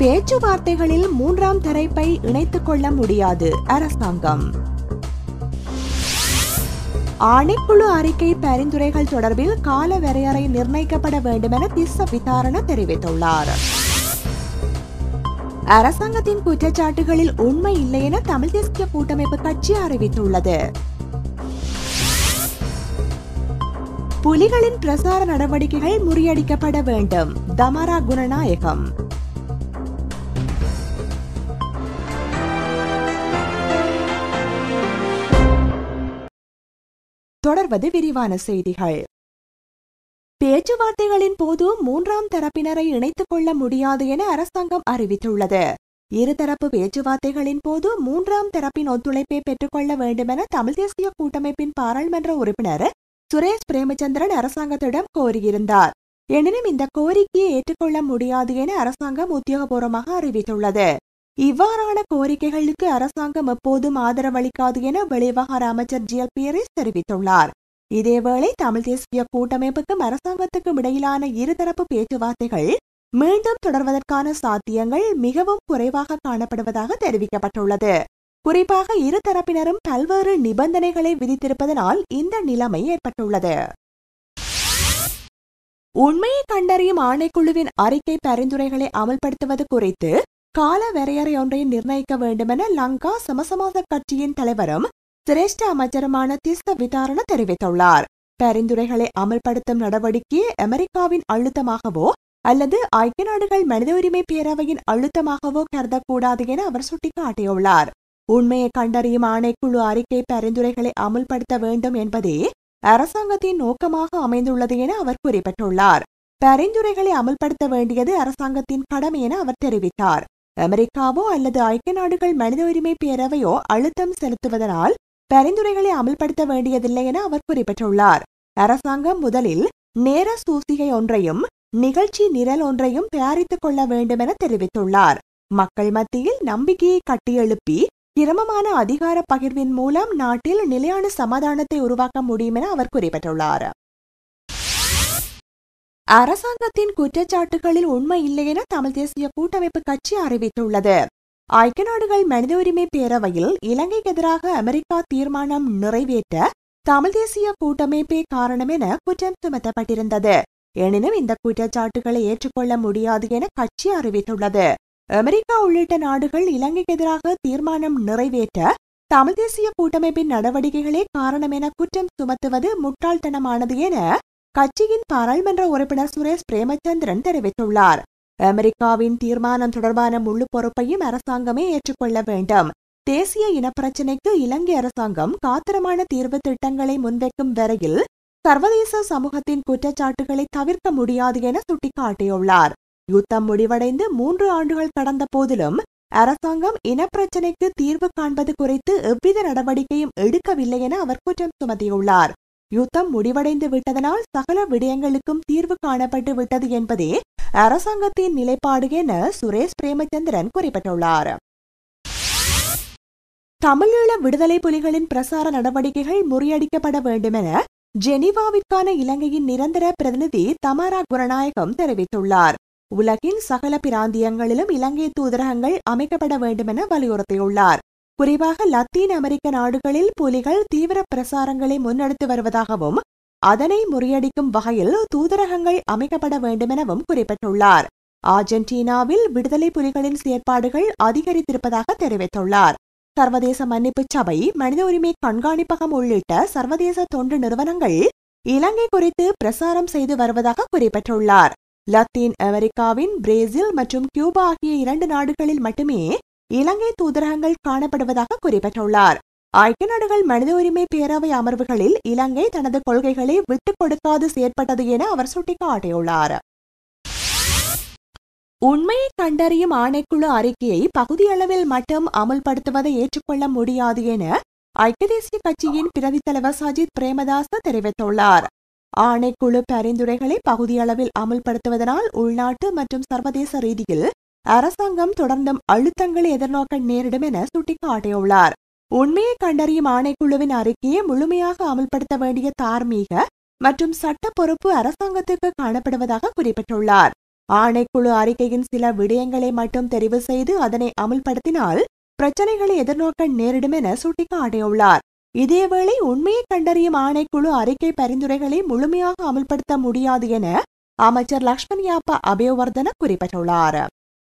பேச்சுவார்த்தைகளில் மூன்றாம் தரப்பை இணைத்துக் கொள்ள முடியாது அரசாங்கம் ஆணைக்குழு அறிக்கை பரிந்துரைகள் தொடர்பில் கால வரையறை நிர்ணயிக்கப்பட வேண்டுமென திஸ்ஸ விதாரண தெரிவித்துள்ளார் அரசாங்கத்தின் குற்றச்சாட்டுகளில் உண்மை இல்லை என தமிழ் தேசிய கூட்டமைப்பு கட்சி அறிவித்துள்ளது புலிகளின் பிரசார நடவடிக்கைகள் முறியடிக்கப்பட வேண்டும் தமரா குணநாயகம் தொடர்வது விரிவான செய்திகள் பேச்சுவார்த்தைகளின் போது மூன்றாம் தரப்பினரை இணைத்துக் கொள்ள முடியாது என அரசாங்கம் அறிவித்துள்ளது இருதரப்பு பேச்சுவார்த்தைகளின் போது மூன்றாம் தரப்பின் ஒத்துழைப்பை பெற்றுக்கொள்ள வேண்டுமென தமிழ் தேசிய கூட்டமைப்பின் பாராளுமன்ற உறுப்பினர் சுரேஷ் பிரேமச்சந்திரன் அரசாங்கத்திடம் கோரியிருந்தார் எனினும் இந்த கோரிக்கையை ஏற்றுக்கொள்ள முடியாது என அரசாங்கம் உத்தியோகபூர்வமாக அறிவித்துள்ளது இவ்வாறான கோரிக்கைகளுக்கு அரசாங்கம் எப்போதும் ஆதரவளிக்காது என வெளிவகார அமைச்சர் ஜிஎல் பீரிஸ் தெரிவித்துள்ளார் இதேவேளை தமிழ் தேசிய கூட்டமைப்புக்கும் அரசாங்கத்துக்கும் இடையிலான இருதரப்பு பேச்சுவார்த்தைகள் மீண்டும் தொடர்வதற்கான சாத்தியங்கள் மிகவும் குறைவாக காணப்படுவதாக தெரிவிக்கப்பட்டுள்ளது குறிப்பாக இரு தரப்பினரும் பல்வேறு நிபந்தனைகளை விதித்திருப்பதனால் இந்த நிலைமை ஏற்பட்டுள்ளது உண்மையை கண்டறியும் ஆணைக்குழுவின் அறிக்கை பரிந்துரைகளை அமல்படுத்துவது குறித்து கால வரையறை ஒன்றை நிர்ணயிக்க வேண்டுமென லங்கா சமசமாத கட்சியின் தலைவரும் சிரேஷ்ட அமைச்சருமான திஸ்த விதாரண தெரிவித்துள்ளார் பரிந்துரைகளை அமல்படுத்தும் நடவடிக்கையை அமெரிக்காவின் அழுத்தமாகவோ அல்லது ஐக்கிய நாடுகள் மனித உரிமை பேரவையின் அழுத்தமாகவோ கருதக்கூடாது என அவர் சுட்டிக்காட்டியுள்ளார் உண்மையை கண்டறியும் ஆணைக்குழு அறிக்கை பரிந்துரைகளை அமுல்படுத்த வேண்டும் என்பதே அரசாங்கத்தின் நோக்கமாக அமைந்துள்ளது என அவர் குறிப்பிட்டுள்ளார் பரிந்துரைகளை அமல்படுத்த வேண்டியது அரசாங்கத்தின் கடமை என அவர் தெரிவித்தார் அமெரிக்காவோ அல்லது ஐக்கிய நாடுகள் மனித உரிமை பேரவையோ அழுத்தம் செலுத்துவதனால் பரிந்துரைகளை அமல்படுத்த வேண்டியதில்லை என அவர் குறிப்பிட்டுள்ளார் அரசாங்கம் முதலில் நேர சூசிகை ஒன்றையும் நிகழ்ச்சி நிரல் ஒன்றையும் தயாரித்துக் கொள்ள வேண்டும் என தெரிவித்துள்ளார் மக்கள் மத்தியில் நம்பிக்கையை கட்டியெழுப்பி கிரமமான அதிகார பகிர்வின் மூலம் நாட்டில் நிலையான சமாதானத்தை உருவாக்க முடியும் என அவர் குறிப்பிட்டுள்ளார் அரசாங்கத்தின் குற்றச்சாட்டுகளில் உண்மை இல்லை என தமிழ் தேசிய கூட்டமைப்பு கட்சி அறிவித்துள்ளது ஐக்கிய நாடுகள் மனித உரிமை பேரவையில் இலங்கைக்கு எதிராக அமெரிக்கா தீர்மானம் நிறைவேற்ற தமிழ் தேசிய கூட்டமைப்பே காரணம் என குற்றம் சுமத்தப்பட்டிருந்தது எனினும் இந்த குற்றச்சாட்டுகளை ஏற்றுக்கொள்ள முடியாது என கட்சி அறிவித்துள்ளது அமெரிக்கா உள்ளிட்ட நாடுகள் இலங்கைக்கு எதிராக தீர்மானம் நிறைவேற்ற தமிழ் தேசிய கூட்டமைப்பின் நடவடிக்கைகளே காரணம் என குற்றம் சுமத்துவது முட்டாள்தனமானது என கட்சியின் பாராளுமன்ற உறுப்பினர் சுரேஷ் பிரேமச்சந்திரன் தெரிவித்துள்ளார் அமெரிக்காவின் தீர்மானம் தொடர்பான முழு பொறுப்பையும் அரசாங்கமே ஏற்றுக்கொள்ள வேண்டும் தேசிய இனப்பிரச்சினைக்கு இலங்கை அரசாங்கம் காத்திரமான தீர்வு திட்டங்களை முன்வைக்கும் வரையில் சர்வதேச சமூகத்தின் குற்றச்சாட்டுகளை தவிர்க்க முடியாது என சுட்டிக்காட்டியுள்ளார் யுத்தம் முடிவடைந்து மூன்று ஆண்டுகள் கடந்த போதிலும் அரசாங்கம் இனப்பிரச்சினைக்கு தீர்வு காண்பது குறித்து எவ்வித நடவடிக்கையும் எடுக்கவில்லை என அவர் குற்றம் சுமத்தியுள்ளார் யுத்தம் முடிவடைந்து விட்டதனால் சகல விடயங்களுக்கும் தீர்வு காணப்பட்டு விட்டது என்பதே அரசாங்கத்தின் நிலைப்பாடு என சுரேஷ் பிரேமச்சந்திரன் குறிப்பிட்டுள்ளார் தமிழீழ விடுதலை புலிகளின் பிரசார நடவடிக்கைகள் முறியடிக்கப்பட வேண்டுமென ஜெனீவாவிற்கான இலங்கையின் நிரந்தர பிரதிநிதி தமாரா குணநாயகம் தெரிவித்துள்ளார் உலகின் சகல பிராந்தியங்களிலும் இலங்கை தூதரகங்கள் அமைக்கப்பட வேண்டுமென வலியுறுத்தியுள்ளார் குறிப்பாக லத்தீன் அமெரிக்க நாடுகளில் புலிகள் தீவிர பிரசாரங்களை முன்னெடுத்து வருவதாகவும் அதனை முறியடிக்கும் வகையில் தூதரகங்கள் அமைக்கப்பட வேண்டுமெனவும் குறிப்பிட்டுள்ளார் ஆர்ஜென்டினாவில் விடுதலை புலிகளின் செயற்பாடுகள் அதிகரித்திருப்பதாக தெரிவித்துள்ளார் சர்வதேச மன்னிப்பு சபை மனித உரிமை கண்காணிப்பகம் உள்ளிட்ட சர்வதேச தொண்டு நிறுவனங்கள் இலங்கை குறித்து பிரசாரம் செய்து வருவதாக குறிப்பிட்டுள்ளார் லத்தீன் அமெரிக்காவின் பிரேசில் மற்றும் கியூபா ஆகிய இரண்டு நாடுகளில் மட்டுமே இலங்கை தூதரகங்கள் காணப்படுவதாக குறிப்பிட்டுள்ளார் ஐக்கிய நாடுகள் மனித உரிமை பேரவை அமர்வுகளில் இலங்கை தனது கொள்கைகளை விட்டுக் கொடுக்காது செயற்பட்டது என அவர் சுட்டிக்காட்டியுள்ளார் உண்மையை கண்டறியும் ஆணைக்குழு அறிக்கையை பகுதியளவில் மட்டும் அமல்படுத்துவதை ஏற்றுக்கொள்ள முடியாது என ஐக்கிய தேசிய கட்சியின் பிரதி தலைவர் சஜித் பிரேமதாச தெரிவித்துள்ளார் ஆணைக்குழு பரிந்துரைகளை பகுதியளவில் அமல்படுத்துவதனால் உள்நாட்டு மற்றும் சர்வதேச ரீதியில் அரசாங்கம் தொடர்ந்தும் அழுத்தங்களை எதிர்நோக்க நேரிடும் என சுட்டிக்காட்டியுள்ளார் உண்மையை கண்டறியும் ஆணைக்குழுவின் அறிக்கையை முழுமையாக அமல்படுத்த வேண்டிய தார்மீக மற்றும் சட்ட பொறுப்பு அரசாங்கத்துக்கு காணப்படுவதாக குறிப்பிட்டுள்ளார் ஆணைக்குழு அறிக்கையின் சில விடயங்களை மட்டும் தெரிவு செய்து அதனை அமுல்படுத்தினால் பிரச்சனைகளை எதிர்நோக்க நேரிடும் என சுட்டிக்காட்டியுள்ளார் இதேவேளை உண்மையை கண்டறியும் ஆணைக்குழு அறிக்கை பரிந்துரைகளை முழுமையாக அமுல்படுத்த முடியாது என அமைச்சர் லக்ஷ்மண் யாப்பா அபயோவர்தன குறிப்பிட்டுள்ளார்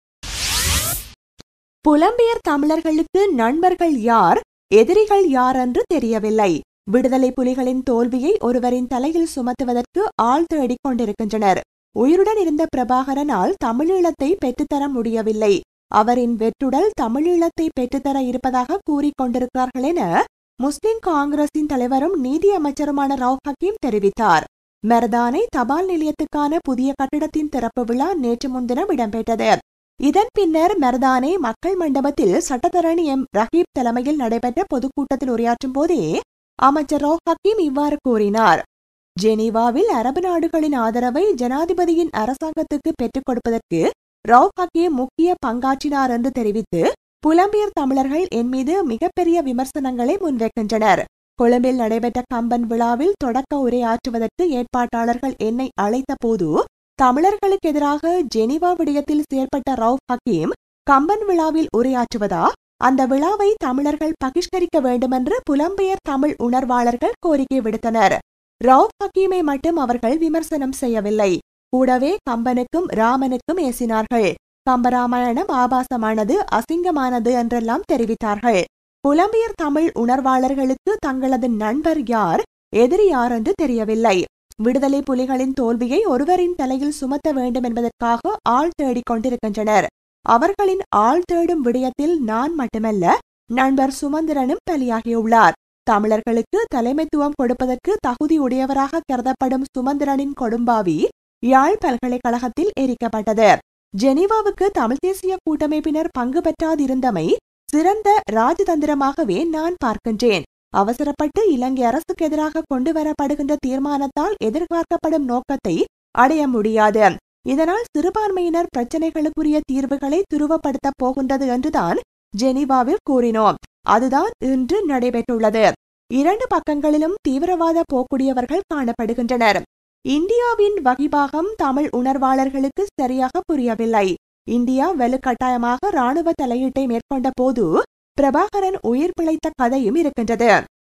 புலம்பெயர் தமிழர்களுக்கு நண்பர்கள் யார் எதிரிகள் யார் என்று தெரியவில்லை விடுதலை புலிகளின் தோல்வியை ஒருவரின் தலையில் சுமத்துவதற்கு ஆள் தேடிக் கொண்டிருக்கின்றனர் உயிருடன் இருந்த பிரபாகரனால் தமிழீழத்தை பெற்றுத்தர முடியவில்லை அவரின் வெற்றுடல் தமிழீழத்தை பெற்றுத்தர இருப்பதாக கூறிக்கொண்டிருக்கிறார்கள் என முஸ்லிம் காங்கிரசின் தலைவரும் நீதி அமைச்சருமான ரவ் ஹக்கீம் தெரிவித்தார் மெர்தானை தபால் நிலையத்துக்கான புதிய கட்டிடத்தின் திறப்பு விழா நேற்று முன்தினம் இடம்பெற்றது இதன் பின்னர் மெர்தானே மக்கள் மண்டபத்தில் சட்டத்தரணி எம் ரஹீப் தலைமையில் நடைபெற்ற பொதுக்கூட்டத்தில் உரையாற்றும் போதே அமைச்சர் ரோ ஹக்கீம் இவ்வாறு கூறினார் ஜெனீவாவில் அரபு நாடுகளின் ஆதரவை ஜனாதிபதியின் அரசாங்கத்துக்கு பெற்றுக் கொடுப்பதற்கு ரவ் ஹக்கீம் முக்கிய பங்காற்றினார் என்று தெரிவித்து புலம்பெயர் தமிழர்கள் என் மீது மிகப்பெரிய விமர்சனங்களை முன்வைக்கின்றனர் கொழும்பில் நடைபெற்ற கம்பன் விழாவில் தொடக்க உரையாற்றுவதற்கு ஏற்பாட்டாளர்கள் என்னை அழைத்த போது தமிழர்களுக்கு எதிராக ஜெனீவா விடயத்தில் செயல்பட்ட ரவ் ஹக்கீம் கம்பன் விழாவில் உரையாற்றுவதா அந்த விழாவை தமிழர்கள் பகிஷ்கரிக்க வேண்டுமென்று புலம்பெயர் தமிழ் உணர்வாளர்கள் கோரிக்கை விடுத்தனர் ரவ் ஹக்கீமை மட்டும் அவர்கள் விமர்சனம் செய்யவில்லை கூடவே கம்பனுக்கும் ராமனுக்கும் ஏசினார்கள் கம்பராமாயணம் ஆபாசமானது அசிங்கமானது என்றெல்லாம் தெரிவித்தார்கள் புலம்பெயர் தமிழ் உணர்வாளர்களுக்கு தங்களது நண்பர் யார் எதிரி யார் என்று தெரியவில்லை விடுதலை புலிகளின் தோல்வியை ஒருவரின் தலையில் சுமத்த வேண்டும் என்பதற்காக ஆள் தேடிக் கொண்டிருக்கின்றனர் அவர்களின் ஆள் தேடும் விடயத்தில் நான் மட்டுமல்ல நண்பர் சுமந்திரனும் பலியாகியுள்ளார் தமிழர்களுக்கு தலைமைத்துவம் கொடுப்பதற்கு தகுதியுடையவராக கருதப்படும் சுமந்திரனின் கொடும்பாவி யாழ் பல்கலைக்கழகத்தில் எரிக்கப்பட்டது ஜெனீவாவுக்கு தமிழ் தேசிய கூட்டமைப்பினர் பங்கு பெற்றாதிருந்தமை சிறந்த ராஜதந்திரமாகவே நான் பார்க்கின்றேன் அவசரப்பட்டு இலங்கை அரசுக்கு எதிராக கொண்டு வரப்படுகின்ற தீர்மானத்தால் எதிர்பார்க்கப்படும் நோக்கத்தை அடைய முடியாது இதனால் சிறுபான்மையினர் பிரச்சனைகளுக்குரிய தீர்வுகளை துருவப்படுத்தப் போகின்றது என்றுதான் ஜெனீவாவில் கூறினோம் அதுதான் இன்று நடைபெற்றுள்ளது இரண்டு பக்கங்களிலும் தீவிரவாத போக்குடையவர்கள் காணப்படுகின்றனர் இந்தியாவின் வகிபாகம் தமிழ் உணர்வாளர்களுக்கு சரியாக புரியவில்லை இந்தியா வலுக்கட்டாயமாக ராணுவ தலையீட்டை மேற்கொண்ட போது பிரபாகரன் உயிர் பிழைத்த கதையும் இருக்கின்றது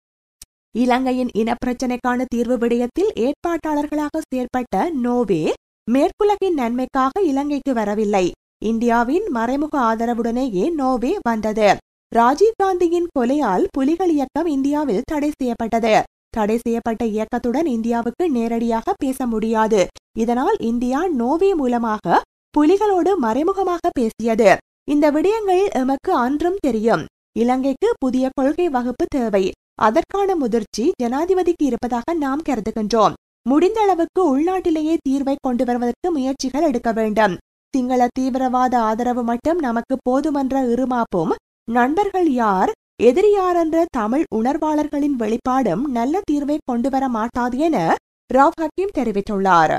இலங்கையின் இனப்பிரச்சினைக்கான தீர்வு விடயத்தில் ஏற்பாட்டாளர்களாக செயற்பட்ட நோவே மேற்குலகின் நன்மைக்காக இலங்கைக்கு வரவில்லை இந்தியாவின் மறைமுக ஆதரவுடனேயே நோவே வந்தது ராஜீவ்காந்தியின் கொலையால் புலிகள் இயக்கம் இந்தியாவில் தடை செய்யப்பட்டது தடை செய்யப்பட்ட இயக்கத்துடன் இந்தியாவுக்கு நேரடியாக பேச முடியாது இதனால் இந்தியா நோவே மூலமாக புலிகளோடு மறைமுகமாக பேசியது இந்த விடயங்கள் எமக்கு அன்றும் தெரியும் இலங்கைக்கு புதிய கொள்கை வகுப்பு தேவை அதற்கான முதிர்ச்சி ஜனாதிபதிக்கு இருப்பதாக நாம் கருதுகின்றோம் முடிந்த அளவுக்கு உள்நாட்டிலேயே தீர்வை கொண்டு வருவதற்கு முயற்சிகள் எடுக்க வேண்டும் சிங்கள தீவிரவாத ஆதரவு மட்டும் நமக்கு போதுமன்ற இருமாப்பும் நண்பர்கள் யார் எதிரி யார் என்ற தமிழ் உணர்வாளர்களின் வெளிப்பாடும் நல்ல தீர்வை கொண்டு வர மாட்டாது என ராவ் ஹக்கீம் தெரிவித்துள்ளார்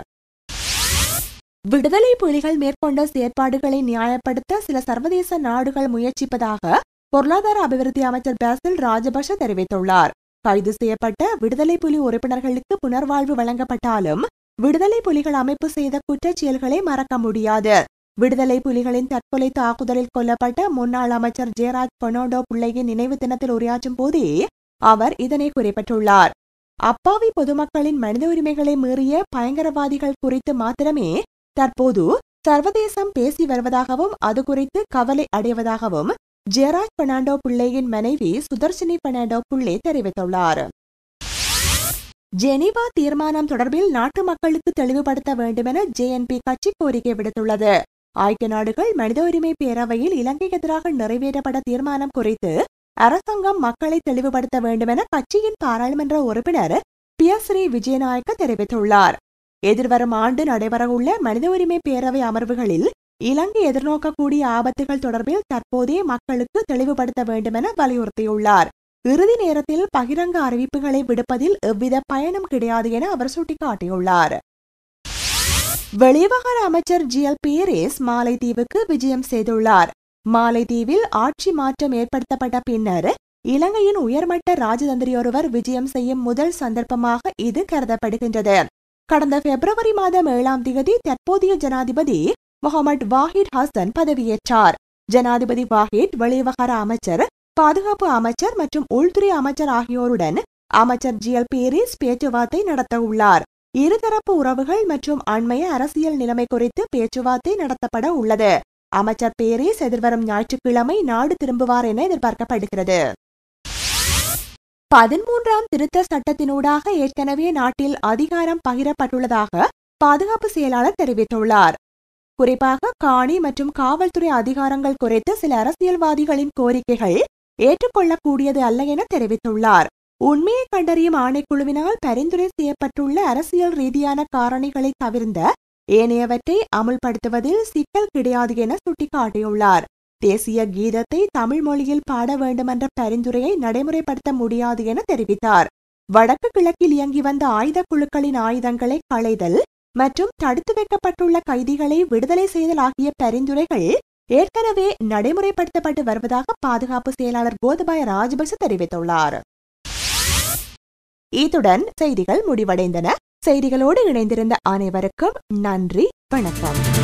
விடுதலை புலிகள் மேற்கொண்ட செயற்பாடுகளை நியாயப்படுத்த சில சர்வதேச நாடுகள் முயற்சிப்பதாக பொருளாதார அபிவிருத்தி அமைச்சர் பேசில் ராஜபக்ஷ தெரிவித்துள்ளார் கைது செய்யப்பட்ட விடுதலை புலி உறுப்பினர்களுக்கு புனர்வாழ்வு வழங்கப்பட்டாலும் விடுதலை புலிகள் அமைப்பு செய்த குற்றச் செயல்களை மறக்க முடியாது விடுதலை புலிகளின் தற்கொலை தாக்குதலில் கொல்லப்பட்ட முன்னாள் அமைச்சர் ஜெயராஜ் பொனோடோ பிள்ளையின் நினைவு தினத்தில் உரையாற்றும் போதே அவர் இதனை குறிப்பிட்டுள்ளார் அப்பாவி பொதுமக்களின் மனித உரிமைகளை மீறிய பயங்கரவாதிகள் குறித்து மாத்திரமே தற்போது சர்வதேசம் பேசி வருவதாகவும் அது குறித்து கவலை அடைவதாகவும் ஜெயராஜ் பெர்னாண்டோ பிள்ளையின் மனைவி சுதர்ஷினி பெர்னாண்டோ பிள்ளை தெரிவித்துள்ளார் ஜெனீவா தீர்மானம் தொடர்பில் நாட்டு மக்களுக்கு தெளிவுபடுத்த வேண்டுமென ஜேஎன்பி கட்சி கோரிக்கை விடுத்துள்ளது ஐக்கிய நாடுகள் மனித உரிமை பேரவையில் இலங்கைக்கு எதிராக நிறைவேற்றப்பட்ட தீர்மானம் குறித்து அரசாங்கம் மக்களை தெளிவுபடுத்த வேண்டுமென கட்சியின் பாராளுமன்ற உறுப்பினர் பியஸ்ரீ விஜயநாயக்க தெரிவித்துள்ளார் எதிர்வரும் ஆண்டு நடைபெறவுள்ள மனித உரிமை பேரவை அமர்வுகளில் இலங்கை எதிர்நோக்கக்கூடிய ஆபத்துகள் தொடர்பில் தற்போதைய மக்களுக்கு தெளிவுபடுத்த வேண்டுமென வலியுறுத்தியுள்ளார் இறுதி நேரத்தில் பகிரங்க அறிவிப்புகளை விடுப்பதில் எவ்வித பயனும் கிடையாது என அவர் சுட்டிக்காட்டியுள்ளார் வெளிவிவகார அமைச்சர் ஜி எல் பீரேஸ் மாலைத்தீவுக்கு விஜயம் செய்துள்ளார் மாலைத்தீவில் ஆட்சி மாற்றம் ஏற்படுத்தப்பட்ட பின்னர் இலங்கையின் உயர்மட்ட ராஜதந்திரியொருவர் விஜயம் செய்யும் முதல் சந்தர்ப்பமாக இது கருதப்படுகின்றது கடந்த பிப்ரவரி மாதம் ஏழாம் தேதி தற்போதைய ஜனாதிபதி முகமது வாஹிட் ஹசன் பதவியேற்றார் ஜனாதிபதி வாஹிட் வெளிவிவகார அமைச்சர் பாதுகாப்பு அமைச்சர் மற்றும் உள்துறை அமைச்சர் ஆகியோருடன் அமைச்சர் ஜிஎல் பேரிஸ் பேச்சுவார்த்தை நடத்த உள்ளார் இருதரப்பு உறவுகள் மற்றும் அண்மைய அரசியல் நிலைமை குறித்து பேச்சுவார்த்தை நடத்தப்பட உள்ளது அமைச்சர் பேரிஸ் எதிர்வரும் ஞாயிற்றுக்கிழமை நாடு திரும்புவார் என எதிர்பார்க்கப்படுகிறது பதிமூன்றாம் திருத்த சட்டத்தினூடாக ஏற்கனவே நாட்டில் அதிகாரம் பகிரப்பட்டுள்ளதாக பாதுகாப்பு செயலாளர் தெரிவித்துள்ளார் குறிப்பாக காணி மற்றும் காவல்துறை அதிகாரங்கள் குறித்து சில அரசியல்வாதிகளின் கோரிக்கைகள் ஏற்றுக்கொள்ளக்கூடியது அல்ல என தெரிவித்துள்ளார் உண்மையை கண்டறியும் ஆணைக்குழுவினால் பரிந்துரை செய்யப்பட்டுள்ள அரசியல் ரீதியான காரணிகளை தவிர்ந்த ஏனையவற்றை அமுல்படுத்துவதில் சிக்கல் கிடையாது என சுட்டிக்காட்டியுள்ளார் தேசிய கீதத்தை தமிழ் மொழியில் பாட வேண்டுமென்ற பரிந்துரையை நடைமுறைப்படுத்த முடியாது என தெரிவித்தார் வடக்கு கிழக்கில் இயங்கி வந்த ஆயுத குழுக்களின் ஆயுதங்களை களைதல் மற்றும் தடுத்து வைக்கப்பட்டுள்ள கைதிகளை விடுதலை செய்தல் ஆகிய பரிந்துரைகள் ஏற்கனவே நடைமுறைப்படுத்தப்பட்டு வருவதாக பாதுகாப்பு செயலாளர் கோதபாய ராஜபக்ச தெரிவித்துள்ளார் இத்துடன் செய்திகள் முடிவடைந்தன செய்திகளோடு இணைந்திருந்த அனைவருக்கும் நன்றி வணக்கம்